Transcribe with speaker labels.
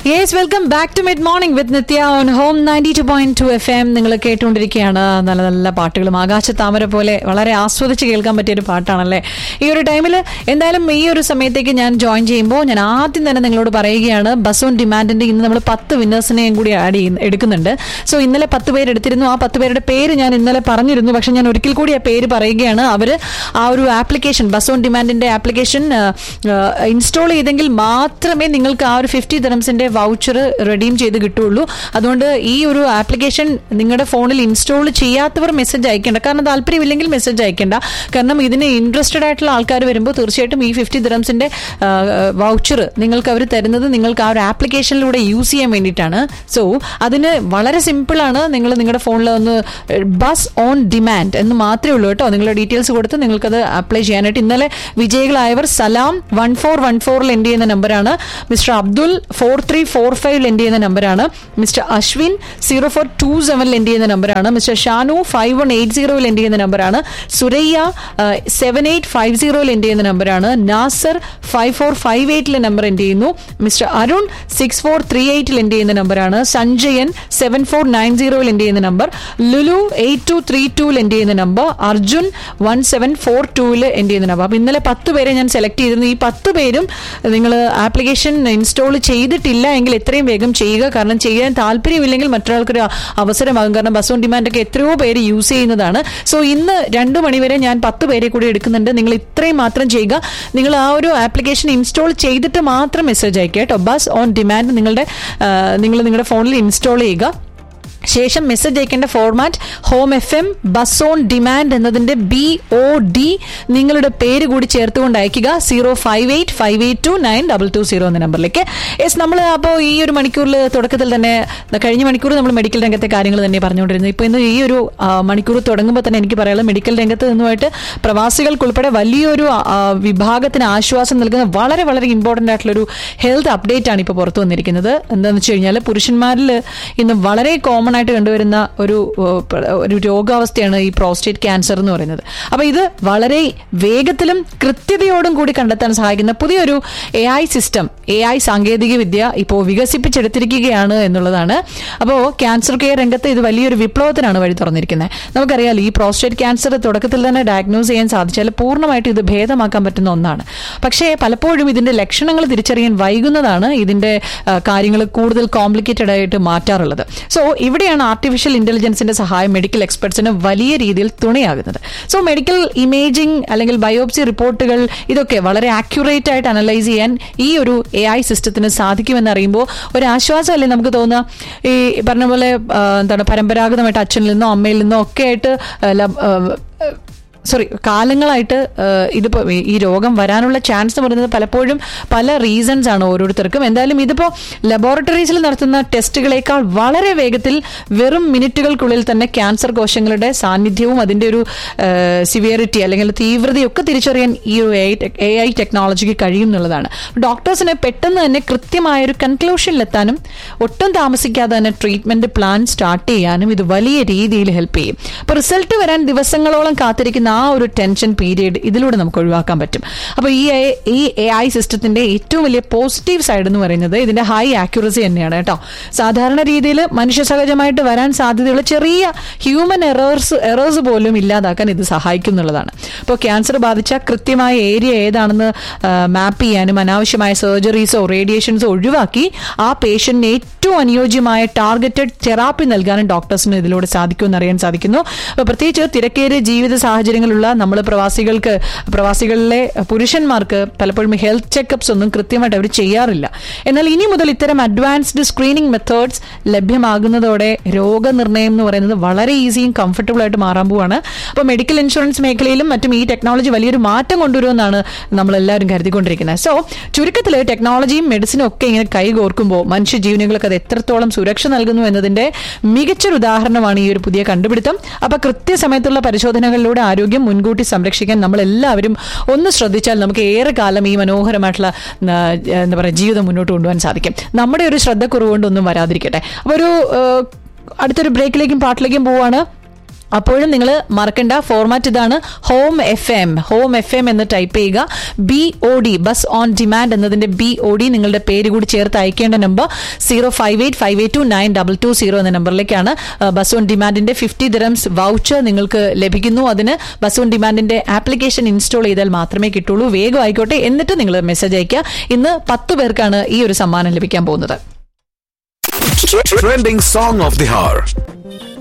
Speaker 1: Yes welcome back to mid morning with Nithya on home ninety two point two F M നിങ്ങൾ കേട്ടുകൊണ്ടിരിക്കുകയാണ് നല്ല നല്ല പാട്ടുകളും ആകാശത്താമര പോലെ വളരെ ആസ്വദിച്ച് കേൾക്കാൻ പറ്റിയ ഒരു പാട്ടാണല്ലേ ഈ ഒരു ടൈമിൽ എന്തായാലും ഈ ഒരു സമയത്തേക്ക് ഞാൻ ജോയിൻ ചെയ്യുമ്പോൾ ഞാൻ ആദ്യം തന്നെ നിങ്ങളോട് പറയുകയാണ് ബസ് ഓൺ ഡിമാൻഡിന്റെ ഇന്ന് നമ്മൾ പത്ത് വിന്നേഴ്സിനെയും കൂടി ആഡ് ചെയ്യുന്ന എടുക്കുന്നുണ്ട് സോ ഇന്നലെ പത്ത് പേര് എടുത്തിരുന്നു ആ പത്ത് പേരുടെ പേര് ഞാൻ ഇന്നലെ പറഞ്ഞിരുന്നു പക്ഷെ ഞാൻ ഒരിക്കൽ കൂടി ആ പേര് പറയുകയാണ് അവർ ആ ഒരു ആപ്ലിക്കേഷൻ ബസ് ഓൺ ഡിമാൻഡിന്റെ ആപ്ലിക്കേഷൻ ഇൻസ്റ്റാൾ ചെയ്തെങ്കിൽ മാത്രമേ നിങ്ങൾക്ക് ആ ഒരു ഫിഫ്റ്റി ദിറംസിന്റെ വൗച്ചർ റെഡീം ചെയ്ത് കിട്ടുള്ളൂ അതുകൊണ്ട് ഈ ഒരു ആപ്ലിക്കേഷൻ നിങ്ങളുടെ ഫോണിൽ ഇൻസ്റ്റാൾ ചെയ്യാത്തവർ മെസ്സേജ് അയക്കേണ്ട കാരണം താല്പര്യമില്ലെങ്കിൽ മെസ്സേജ് അയക്കേണ്ട കാരണം ഇതിന് ഇൻട്രസ്റ്റഡ് ആയിട്ടുള്ള ആൾക്കാർ വരുമ്പോൾ തീർച്ചയായിട്ടും ഈ ഫിഫ്റ്റി ദിറംസിന്റെ വൗച്ചർ നിങ്ങൾക്ക് അവർ തരുന്നത് നിങ്ങൾക്ക് ആ ഒരു ആപ്ലിക്കേഷനിലൂടെ യൂസ് ചെയ്യാൻ വേണ്ടിയിട്ടാണ് സോ അതിന് വളരെ സിമ്പിളാണ് നിങ്ങൾ നിങ്ങളുടെ ഫോണിൽ ഒന്ന് ബസ് ഓൺ ഡിമാൻഡ് എന്ന് മാത്രമേ ഉള്ളൂ കേട്ടോ നിങ്ങളുടെ ഡീറ്റെയിൽസ് കൊടുത്ത് നിങ്ങൾക്കത് അപ്ലൈ ചെയ്യാനായിട്ട് ഇന്നലെ വിജയികളായവർ സലാം വൺ ഫോർ വൺ ഫോറിൽ എൻഡ് ചെയ്യുന്ന നമ്പറാണ് mister Abdul four three four ഫൈവിൽ എൻഡ് ചെയ്യുന്ന നമ്പറാണ് mister Ashwin zero four two സെവനിൽ എൻഡ് ചെയ്യുന്ന നമ്പറാണ് mister Shanu five one eight സീറോയിൽ എൻഡ് ചെയ്യുന്ന നമ്പറാണ് സുരയ്യ സെവൻ എയ്റ്റ് ഫൈവ് സീറോയിൽ എൻഡ് ചെയ്യുന്ന നമ്പറാണ് നാസർ ഫൈവ് ഫോർ ഫൈവ് എയ്റ്റിലെ നമ്പർ എൻഡ് ചെയ്യുന്നു mister Arun six four three എയ്റ്റിൽ എൻഡ് ചെയ്യുന്ന നമ്പറാണ് സഞ്ജയൻ സെവൻ ഫോർ നയൻ സീറോയിൽ എൻഡ് ചെയ്യുന്ന number Lulu eight two three ടൂവിൽ എൻഡ് ചെയ്യുന്ന number Arjun one seven four ടൂവിൽ എൻഡ് ചെയ്യുന്ന നമ്പർ അപ്പം ഇന്നലെ പത്ത് പേരെ ഞാൻ സെലക്ട് ചെയ്തിരുന്നു ഈ പത്ത് പേരും നിങ്ങൾ ആപ്ലിക്കേഷൻ ഇൻസ്റ്റാൾ ചെയ്തിട്ടില്ല എങ്കിൽ എത്രയും വേഗം ചെയ്യുക കാരണം ചെയ്യാൻ താല്പര്യമില്ലെങ്കിൽ മറ്റൊരാൾക്കൊരു അവസരമാകും കാരണം ബസ് ഓൺ ഡിമാൻഡ് ഒക്കെ എത്രയോ പേര് യൂസ് ചെയ്യുന്നതാണ് സോ ഇന്ന് രണ്ട് മണിവരെ ഞാൻ പത്ത് പേരെ കൂടി എടുക്കുന്നുണ്ട് നിങ്ങൾ ഇത്രയും മാത്രം ചെയ്യുക നിങ്ങൾ ആ ഒരു ആപ്ലിക്കേഷൻ ഇൻസ്റ്റാൾ ചെയ്തിട്ട് മാത്രം മെസ്സേജ് അയക്കുക കേട്ടോ ബസ് ഓൺ ഡിമാൻഡ് നിങ്ങളുടെ നിങ്ങൾ നിങ്ങളുടെ ഫോണിൽ ഇൻസ്റ്റാൾ ചെയ്യുക ശേഷം മെസ്സേജ് അയക്കേണ്ട format home F M bus on demand എന്നതിന്റെ ബി ഒ ഡി നിങ്ങളുടെ പേര് കൂടി ചേർത്തുകൊണ്ട് അയക്കുക zero five eight five eight two nine double two zero എന്ന നമ്പറിലേക്ക് യെസ് നമ്മൾ അപ്പോൾ ഈ ഒരു മണിക്കൂറിൽ തുടക്കത്തിൽ തന്നെ കഴിഞ്ഞ മണിക്കൂർ നമ്മൾ മെഡിക്കൽ രംഗത്തെ കാര്യങ്ങൾ തന്നെ പറഞ്ഞുകൊണ്ടിരുന്നത് ഇപ്പോൾ ഇന്ന് ഈ ഒരു മണിക്കൂർ തുടങ്ങുമ്പോൾ തന്നെ എനിക്ക് പറയാനുള്ളത് മെഡിക്കൽ രംഗത്ത് നിന്നുമായിട്ട് പ്രവാസികൾക്കുൾപ്പെടെ വലിയൊരു വിഭാഗത്തിന് ആശ്വാസം നൽകുന്ന വളരെ വളരെ ഇമ്പോർട്ടൻ്റ് ആയിട്ടുള്ളൊരു ഹെൽത്ത് അപ്ഡേറ്റ് ആണ് ഇപ്പോൾ പുറത്തു വന്നിരിക്കുന്നത് എന്താണെന്ന് വെച്ച് കഴിഞ്ഞാൽ പുരുഷന്മാരിൽ ഇന്ന് വളരെ കോമൺ ആയിട്ട് കണ്ടുവരുന്ന ഒരു ഒരു രോഗാവസ്ഥയാണ് ഈ പ്രോസ്റ്റേറ്റ് ക്യാൻസർ എന്ന് പറയുന്നത് അപ്പോൾ ഇത് വളരെ വേഗത്തിലും കൃത്യതയോടും കൂടി കണ്ടെത്താൻ സഹായിക്കുന്ന പുതിയൊരു A I system A I സാങ്കേതിക വിദ്യ ഇപ്പോൾ വികസിപ്പിച്ചെടുത്തിരിക്കുകയാണ് എന്നുള്ളതാണ് അപ്പോൾ ക്യാൻസർ കെയർ രംഗത്ത് ഇത് വലിയൊരു വിപ്ലവത്തിനാണ് വഴി തുറന്നിരിക്കുന്നത് നമുക്കറിയാം ഈ പ്രോസ്റ്റേറ്റ് ക്യാൻസർ തുടക്കത്തിൽ തന്നെ ഡയഗ്നോസ് ചെയ്യാൻ സാധിച്ചാൽ പൂർണ്ണമായിട്ട് ഇത് ഭേദമാക്കാൻ പറ്റുന്ന ഒന്നാണ് പക്ഷേ പലപ്പോഴും ഇതിന്റെ ലക്ഷണങ്ങൾ തിരിച്ചറിയാൻ വൈകുന്നതാണ് ഇതിന്റെ കാര്യങ്ങൾ കൂടുതൽ കോംപ്ലിക്കേറ്റഡ് ആയിട്ട് മാറ്റാറുള്ളത് സോ ഇവിടെയാണ് ആർട്ടിഫിഷ്യൽ ഇന്റലിജൻസിന്റെ സഹായം മെഡിക്കൽ എക്സ്പെർട്സിന് വലിയ രീതിയിൽ തുണയാകുന്നത് സോ മെഡിക്കൽ ഇമേജിംഗ് അല്ലെങ്കിൽ ബയോപ്സി റിപ്പോർട്ടുകൾ ഇതൊക്കെ വളരെ ആക്യുറേറ്റ് ആയിട്ട് അനലൈസ് ചെയ്യാൻ ഈ ഒരു എ ഐ സിസ്റ്റത്തിന് സാധിക്കുമെന്ന് അറിയുമ്പോൾ ഒരു ആശ്വാസമല്ലേ നമുക്ക് തോന്നുക ഈ പറഞ്ഞ പോലെ എന്താണ് പരമ്പരാഗതമായിട്ട് അച്ഛനിൽ നിന്നോ അമ്മയിൽ നിന്നോ ഒക്കെ ആയിട്ട് സോറി കാലങ്ങളായിട്ട് ഇതിപ്പോൾ ഈ രോഗം വരാനുള്ള ചാൻസ് എന്ന് പറയുന്നത് പലപ്പോഴും പല റീസൺസ് ആണ് ഓരോരുത്തർക്കും എന്തായാലും ഇതിപ്പോൾ ലബോറട്ടറീസിൽ നടത്തുന്ന ടെസ്റ്റുകളേക്കാൾ വളരെ വേഗത്തിൽ വെറും മിനിറ്റുകൾക്കുള്ളിൽ തന്നെ ക്യാൻസർ കോശങ്ങളുടെ സാന്നിധ്യവും അതിൻ്റെ ഒരു സിവിയറിറ്റി അല്ലെങ്കിൽ തീവ്രതയൊക്കെ തിരിച്ചറിയാൻ ഈ ഒരു എ ഐ ടെക്നോളജിക്ക് കഴിയും എന്നുള്ളതാണ് ഡോക്ടേഴ്സിനെ പെട്ടെന്ന് തന്നെ കൃത്യമായ ഒരു കൺക്ലൂഷനിലെത്താനും ഒട്ടും താമസിക്കാതെ തന്നെ ട്രീറ്റ്മെന്റ് പ്ലാൻ സ്റ്റാർട്ട് ചെയ്യാനും ഇത് വലിയ രീതിയിൽ ഹെൽപ്പ് ചെയ്യും അപ്പോൾ റിസൾട്ട് വരാൻ ദിവസങ്ങളോളം കാത്തിരിക്കുന്ന ആ ഒരു ടെൻഷൻ പീരീഡ് ഇതിലൂടെ നമുക്ക് ഒഴിവാക്കാൻ പറ്റും അപ്പോൾ ഈ ഈ എ ഐ സിസ്റ്റത്തിന്റെ ഏറ്റവും വലിയ പോസിറ്റീവ് സൈഡ് എന്ന് പറയുന്നത് ഇതിന്റെ ഹൈ ആക്യുറസി തന്നെയാണ് കേട്ടോ സാധാരണ രീതിയിൽ മനുഷ്യ സഹജമായിട്ട് വരാൻ സാധ്യതയുള്ള ചെറിയ ഹ്യൂമൻ എറേഴ്സ് എറേഴ്സ് പോലും ഇല്ലാതാക്കാൻ ഇത് സഹായിക്കും എന്നുള്ളതാണ് അപ്പോൾ ക്യാൻസർ ബാധിച്ച കൃത്യമായ ഏരിയ ഏതാണെന്ന് മാപ്പ് ചെയ്യാനും അനാവശ്യമായ സർജറീസോ റേഡിയേഷൻസോ ഒഴിവാക്കി ആ പേഷ്യന്റിന് ഏറ്റവും അനുയോജ്യമായ ടാർഗറ്റഡ് തെറാപ്പി നൽകാനും ഡോക്ടേഴ്സിന് ഇതിലൂടെ സാധിക്കുമെന്ന് അറിയാൻ സാധിക്കുന്നു അപ്പോൾ പ്രത്യേകിച്ച് തിരക്കേറിയ ജീവിത സാഹചര്യങ്ങളുള്ള നമ്മൾ പ്രവാസികൾക്ക് പ്രവാസികളിലെ പുരുഷന്മാർക്ക് പലപ്പോഴും ഹെൽത്ത് ചെക്കപ്സ് ഒന്നും കൃത്യമായിട്ട് അവർ ചെയ്യാറില്ല എന്നാൽ ഇനി മുതൽ ഇത്തരം അഡ്വാൻസ്ഡ് സ്ക്രീനിങ് മെത്തേഡ്സ് ലഭ്യമാകുന്നതോടെ രോഗനിർണയം എന്ന് പറയുന്നത് വളരെ ഈസിയും കംഫർട്ടബിൾ ആയിട്ട് മാറാൻ പോവാണ് അപ്പോൾ മെഡിക്കൽ ഇൻഷുറൻസ് മേഖലയിലും മറ്റും ഈ ടെക്നോളജി വലിയൊരു മാറ്റം കൊണ്ടുവരുമെന്നാണ് നമ്മളെല്ലാവരും കരുതിക്കൊണ്ടിരിക്കുന്നത് സോ ചുരുക്കത്തിൽ ടെക്നോളജിയും മെഡിസിനും ഒക്കെ ഇങ്ങനെ കൈകോർക്കുമ്പോൾ മനുഷ്യ ജീവനുകൾക്ക് അത് എത്രത്തോളം സുരക്ഷ നൽകുന്നു എന്നതിന്റെ മികച്ചൊരു ഉദാഹരണമാണ് ഈ ഒരു പുതിയ കണ്ടുപിടുത്തം അപ്പൊ കൃത്യസമയത്തുള്ള പരിശോധനകളിലൂടെ ആരോഗ്യം മുൻകൂട്ടി സംരക്ഷിക്കാൻ നമ്മൾ എല്ലാവരും ഒന്ന് ശ്രദ്ധിച്ചാൽ നമുക്ക് ഏറെ കാലം ഈ മനോഹരമായിട്ടുള്ള എന്താ പറയുക ജീവിതം മുന്നോട്ട് കൊണ്ടുപോകാൻ സാധിക്കും നമ്മുടെ ഒരു ശ്രദ്ധക്കുറവ് കൊണ്ടൊന്നും വരാതിരിക്കട്ടെ അപ്പോൾ ഒരു അടുത്തൊരു ബ്രേക്കിലേക്കും പാട്ടിലേക്കും പോവാണ് അപ്പോഴും നിങ്ങൾ മറക്കണ്ട ഫോർമാറ്റ് ഇതാണ് home F M home F M എന്ന് ടൈപ്പ് ചെയ്യുക B O D bus on demand എന്നതിന്റെ ബി ഒ ഡി നിങ്ങളുടെ പേര് കൂടി ചേർത്ത് അയക്കേണ്ട number zero five eight five eight two nine double two zero എന്ന നമ്പറിലേക്കാണ് ബസ് ഓൺ ഡിമാൻഡിന്റെ ഫിഫ്റ്റി ദിറംസ് വൗച്ചർ നിങ്ങൾക്ക് ലഭിക്കുന്നു അതിന് ബസ് ഓൺ ഡിമാൻഡിന്റെ ആപ്ലിക്കേഷൻ ഇൻസ്റ്റാൾ ചെയ്താൽ മാത്രമേ കിട്ടുള്ളൂ വേഗം ആയിക്കോട്ടെ എന്നിട്ട് നിങ്ങൾ മെസ്സേജ് അയക്കുക ഇന്ന് പത്ത് പേർക്കാണ് ഈ ഒരു സമ്മാനം ലഭിക്കാൻ പോകുന്നത്
Speaker 2: Trending song of the hour.